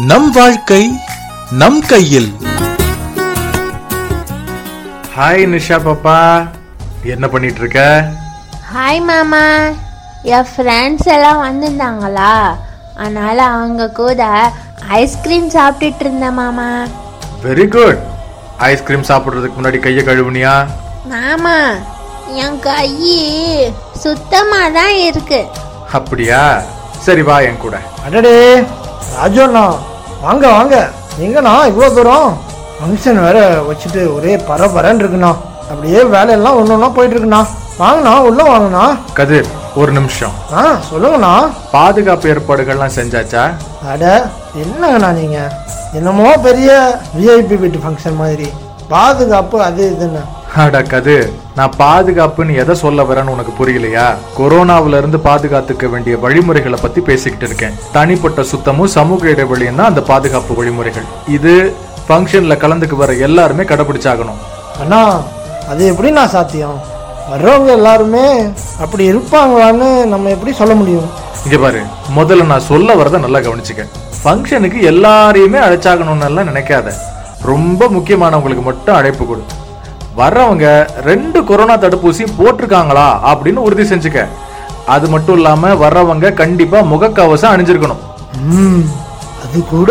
நம் வாழ்க்கை நம் கையில் ஹாய் நிஷா பாப்பா என்ன பண்ணிட்டு இருக்க ஹாய் மாமா என் ஃப்ரெண்ட்ஸ் எல்லாம் வந்திருந்தாங்களா அதனால அவங்க கூட ஐஸ்கிரீம் சாப்பிட்டுட்டு இருந்தேன் மாமா வெரி குட் ஐஸ்கிரீம் சாப்பிடுறதுக்கு முன்னாடி கையை கழுவுனியா மாமா என் கை சுத்தமாக தான் இருக்கு அப்படியா சரி வா என் கூட அடடே ராஜு அண்ணா வாங்க வாங்க எங்கண்ணா இவ்வளோ தூரம் ஃபங்க்ஷன் வேற வச்சுட்டு ஒரே பரபரன்னு இருக்குண்ணா அப்படியே வேலையெல்லாம் ஒன்று ஒன்றா போயிட்டு இருக்குண்ணா வாங்கண்ணா உள்ள வாங்கண்ணா கதிர் ஒரு நிமிஷம் ஆ சொல்லுங்கண்ணா பாதுகாப்பு ஏற்பாடுகள்லாம் செஞ்சாச்சா அட என்னங்கண்ணா நீங்கள் என்னமோ பெரிய விஐபி வீட்டு ஃபங்க்ஷன் மாதிரி பாதுகாப்பு அது இதுன்னு அட கதிர் நான் பாதுகாப்புன்னு எதை சொல்ல வரேன்னு உனக்கு புரியலையா கொரோனாவுல இருந்து பாதுகாத்துக்க வேண்டிய வழிமுறைகளை பத்தி பேசிக்கிட்டு இருக்கேன் தனிப்பட்ட சுத்தமும் சமூக இடைவெளியும் தான் அந்த பாதுகாப்பு வழிமுறைகள் இது ஃபங்க்ஷன்ல கலந்துக்கு வர எல்லாருமே கடைபிடிச்சாகணும் அண்ணா அது எப்படிண்ணா சாத்தியம் வர்றவங்க எல்லாருமே அப்படி இருப்பாங்களான்னு நம்ம எப்படி சொல்ல முடியும் இங்க பாரு முதல்ல நான் சொல்ல வரதை நல்லா கவனிச்சுக்க ஃபங்க்ஷனுக்கு எல்லாரையுமே அழைச்சாகணும்னு எல்லாம் நினைக்காத ரொம்ப முக்கியமானவங்களுக்கு மட்டும் அழைப்பு கொடு வர்றவங்க ரெண்டு கொரோனா தடுப்பூசியும் போட்டிருக்காங்களா அப்படின்னு உறுதி செஞ்சுக்க அது மட்டும் இல்லாம வர்றவங்க கண்டிப்பா முகக்கவசம் அணிஞ்சிருக்கணும் ம் அது கூட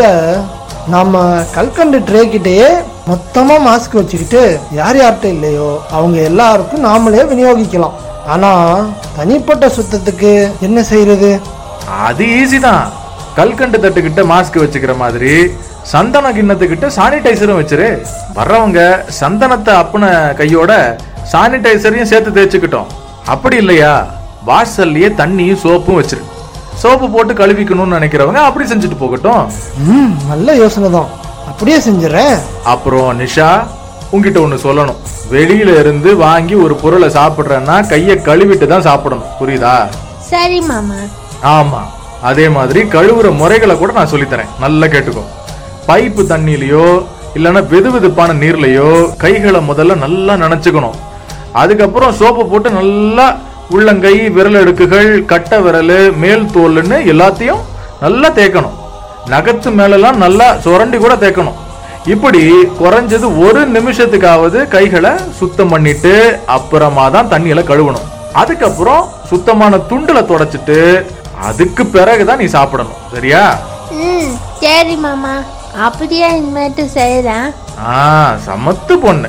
நம்ம கல்கண்டு ட்ரே கிட்டேயே மொத்தமாக மாஸ்க் வச்சுக்கிட்டு யார் யார்கிட்ட இல்லையோ அவங்க எல்லாருக்கும் நாமளே விநியோகிக்கலாம் ஆனால் தனிப்பட்ட சுத்தத்துக்கு என்ன செய்யறது அது ஈஸி தான் கல்கண்டு தட்டுக்கிட்ட மாஸ்க் வச்சுக்கிற மாதிரி சந்தன கிண்ணத்துக்கிட்ட சானிடைசரும் வச்சிரு வர்றவங்க சந்தனத்தை அப்புன கையோட சானிடைசரையும் சேர்த்து தேய்ச்சிக்கிட்டோம் அப்படி இல்லையா வாசல்லையே தண்ணியும் சோப்பும் வச்சிரு சோப்பு போட்டு கழுவிக்கணும்னு நினைக்கிறவங்க அப்படி செஞ்சுட்டு போகட்டும் ம் நல்ல யோசனை தான் அப்படியே செஞ்சிடறேன் அப்புறம் நிஷா உங்ககிட்ட ஒன்று சொல்லணும் வெளியில இருந்து வாங்கி ஒரு பொருளை சாப்பிட்றேன்னா கையை கழுவிட்டு தான் சாப்பிடணும் புரியுதா சரி மாமா ஆமா அதே மாதிரி கழுவுற முறைகளை கூட நான் சொல்லித்தரேன் நல்லா கேட்டுக்கோ பைப்பு தண்ணியிலயோ இல்லைன்னா வெது வெதுப்பான நீர்லயோ கைகளை முதல்ல நல்லா நனைச்சுக்கணும் அதுக்கப்புறம் சோப்பு போட்டு நல்லா உள்ளங்கை விரல் அடுக்குகள் கட்டை விரல் மேல் தோல்னு எல்லாத்தையும் நல்லா தேய்க்கணும் நகத்து மேலெல்லாம் நல்லா சுரண்டி கூட தேய்க்கணும் இப்படி குறைஞ்சது ஒரு நிமிஷத்துக்காவது கைகளை சுத்தம் பண்ணிட்டு அப்புறமா தான் தண்ணியில கழுவணும் அதுக்கப்புறம் சுத்தமான துண்டுல தொடச்சிட்டு அதுக்கு பிறகுதான் நீ சாப்பிடணும் சரியா ம் சரி மாமா அப்படியே இனிமேட்டு செய்கிறேன் ஆ சமத்து பொண்ணு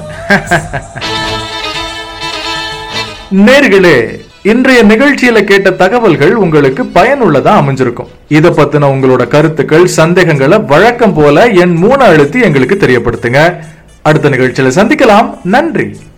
நேர்களே இன்றைய நிகழ்ச்சியில கேட்ட தகவல்கள் உங்களுக்கு பயனுள்ளதா அமைஞ்சிருக்கும் இத பத்தின உங்களோட கருத்துக்கள் சந்தேகங்களை வழக்கம் போல என் மூணு அழுத்தி எங்களுக்கு தெரியப்படுத்துங்க அடுத்த நிகழ்ச்சியில சந்திக்கலாம் நன்றி